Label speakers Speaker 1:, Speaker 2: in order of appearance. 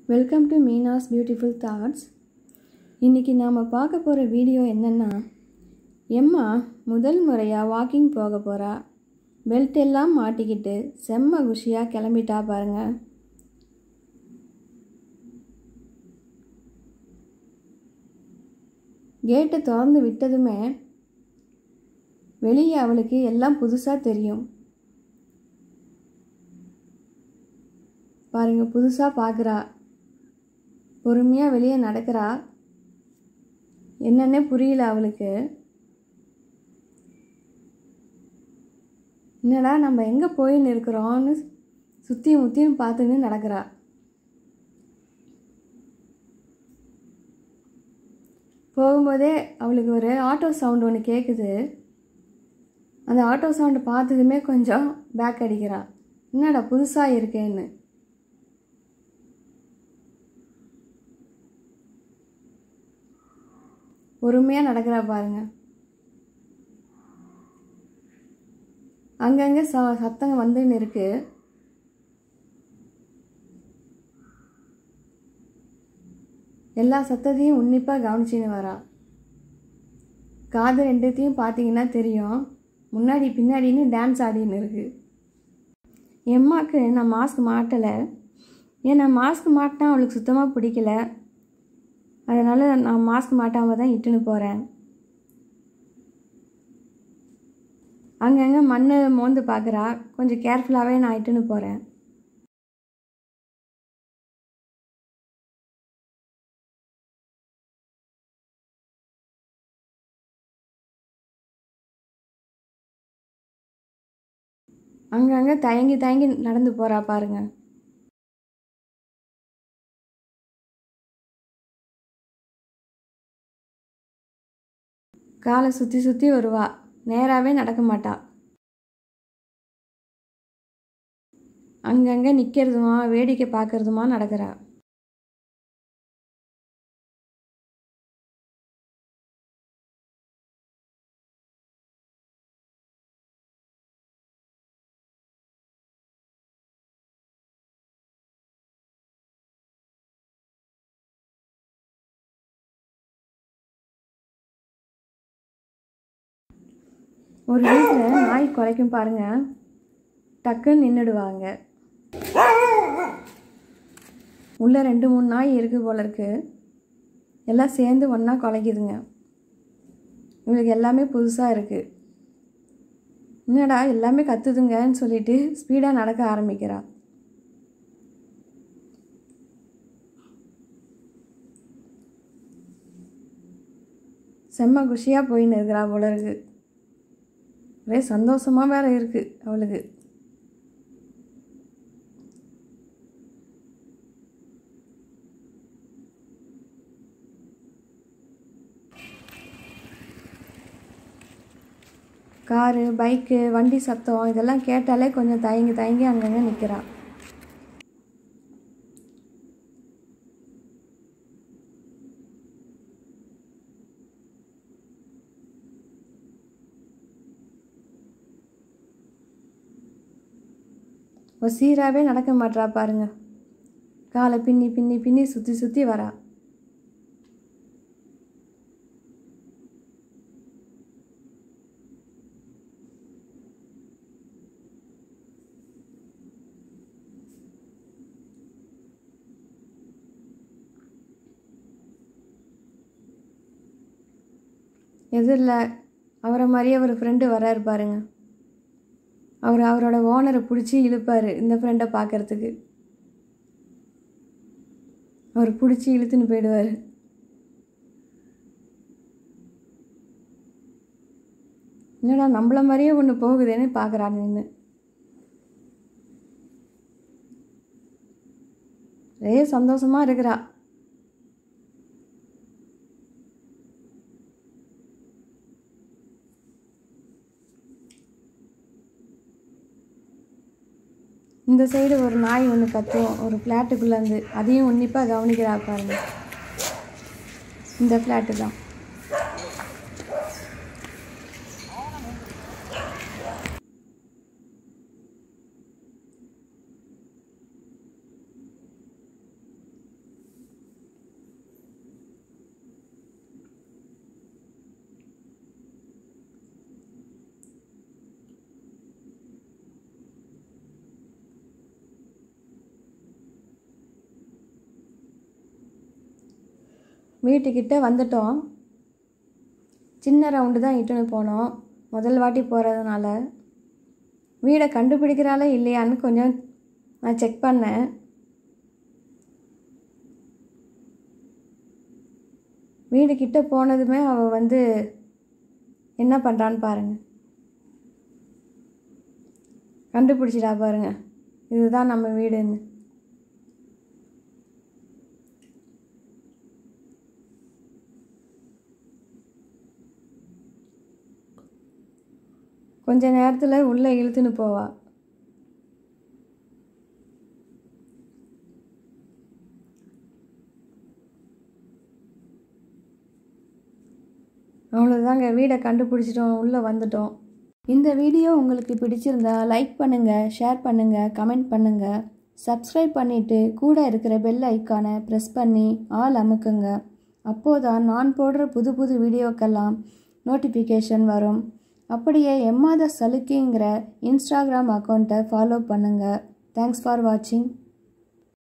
Speaker 1: welcome to Meena's beautiful thoughts இன்றைக்கி நாம் பார்க்க போகிற வீடியோ என்னென்னா எம்மா முதல் முறையாக வாக்கிங் போக போகிறா பெல்ட் எல்லாம் மாட்டிக்கிட்டு செம்ம குஷியாக கிளம்பிட்டா பாருங்க கேட்டை திறந்து விட்டதுமே வெளியே அவளுக்கு எல்லாம் புதுசாக தெரியும் பாருங்க புதுசாக பார்க்குறா பொறுமையாக வெளியே நடக்கிறா என்னன்னே புரியல அவளுக்கு என்னடா நம்ம எங்கே போயின்னு இருக்கிறோன்னு சுற்றியும் முத்தியும் பார்த்துன்னு நடக்கிறா போகும்போதே அவளுக்கு ஒரு ஆட்டோ சவுண்ட் ஒன்று கேட்குது அந்த ஆட்டோ சவுண்டு பார்த்ததுமே கொஞ்சம் பேக் அடிக்கிறா என்னடா புதுசாக இருக்கேன்னு பொறுமையாக நடக்கிறா பாருங்க அங்கங்கே ச சத்தங்க வந்துன்னு இருக்கு எல்லா சத்தத்தையும் உன்னிப்பாக கவனிச்சின்னு வரா காது ரெண்டுத்தையும் பார்த்தீங்கன்னா தெரியும் முன்னாடி பின்னாடின்னு டான்ஸ் ஆடின்னு இருக்கு எம்மாக்கு நான் மாஸ்க் மாட்டலை ஏன்னா மாஸ்க் மாட்டினா அவளுக்கு சுத்தமாக பிடிக்கல அதனால் நான் மாஸ்க் மாட்டாமல் தான் இட்டுன்னு போகிறேன் அங்கங்கே மண் மோந்து பார்க்குறா கொஞ்சம் கேர்ஃபுல்லாகவே நான் இட்டுன்னு போகிறேன் அங்கங்கே தயங்கி தயங்கி நடந்து போகிறா பாருங்க காலை சுற்றி சுற்றி வருவா நேராகவே நடக்க மாட்டா அங்கங்கே நிற்கிறதுமா வேடிக்கை பார்க்கறதுமா நடக்கிறா ஒரு வீட்டில் நாய் குறைக்கும் பாருங்க டக்குன்னு நின்றுடுவாங்க உள்ள ரெண்டு மூணு நாய் இருக்குது போல இருக்கு எல்லாம் சேர்ந்து ஒன்றா குலைக்குதுங்க இவளுக்கு எல்லாமே புதுசாக இருக்குது என்னடா எல்லாமே கத்துதுங்கன்னு சொல்லிட்டு ஸ்பீடாக நடக்க ஆரம்பிக்கிறா செம்ம குஷியாக போயின்னு இருக்கிறா போல இருக்கு ஒரே சந்தோஷமாக வேற இருக்கு அவளுக்கு காரு பைக்கு வண்டி சத்தம் இதெல்லாம் கேட்டாலே கொஞ்சம் தயங்கி தயங்கி அங்கங்கே நிற்கிறா ஒரு சீராகவே நடக்க மாட்றா பாருங்க காலை பின்னி பின்னி பின்னி சுற்றி சுற்றி வரா எதிரில் அவரை மாதிரியே ஒரு ஃப்ரெண்டு வராரு பாருங்க அவர் அவரோட ஓனரை பிடிச்சி இழுப்பார் இந்த ஃப்ரெண்டை பார்க்கறதுக்கு அவர் பிடிச்சி இழுத்துன்னு போயிடுவார் என்னடா நம்மள மாதிரியே ஒன்று போகுதேன்னு பார்க்குறா நின்று ஒரே சந்தோஷமாக இருக்கிறா இந்த சைடு ஒரு நாய் ஒன்று கத்தும் ஒரு ஃப்ளாட்டுக்குள்ளேருந்து அதையும் உன்னிப்பாக கவனிக்கிறா பாருங்க இந்த ஃப்ளாட்டு தான் வீட்டுக்கிட்ட வந்துட்டோம் சின்ன ரவுண்டு தான் இட்டுன்னு போனோம் முதல் வாட்டி போகிறதுனால வீடை கண்டுபிடிக்கிறாளா இல்லையான்னு கொஞ்சம் நான் செக் பண்ணேன் வீடு கிட்ட போனதுமே அவள் வந்து என்ன பண்ணுறான்னு பாருங்க கண்டுபிடிச்சிடா பாருங்க இதுதான் நம்ம வீடுன்னு கொஞ்ச நேரத்தில் உள்ளே இழுத்துன்னு போவா அவ்வளோதாங்க வீடை கண்டுபிடிச்சிட்டோம் உள்ளே வந்துட்டோம் இந்த வீடியோ உங்களுக்கு பிடிச்சிருந்தா லைக் பண்ணுங்கள் ஷேர் பண்ணுங்கள் கமெண்ட் பண்ணுங்கள் சப்ஸ்கிரைப் பண்ணிவிட்டு கூட இருக்கிற பெல் ஐக்கானை ப்ரெஸ் பண்ணி ஆல் அமுக்குங்க அப்போதான் நான் போடுற புது புது வீடியோக்கெல்லாம் நோட்டிஃபிகேஷன் வரும் அப்படியே எம்மாத சலுக்கிங்கிற இன்ஸ்டாகிராம் அக்கௌண்ட்டை ஃபாலோ பண்ணுங்கள் தேங்க்ஸ் ஃபார் வாட்சிங்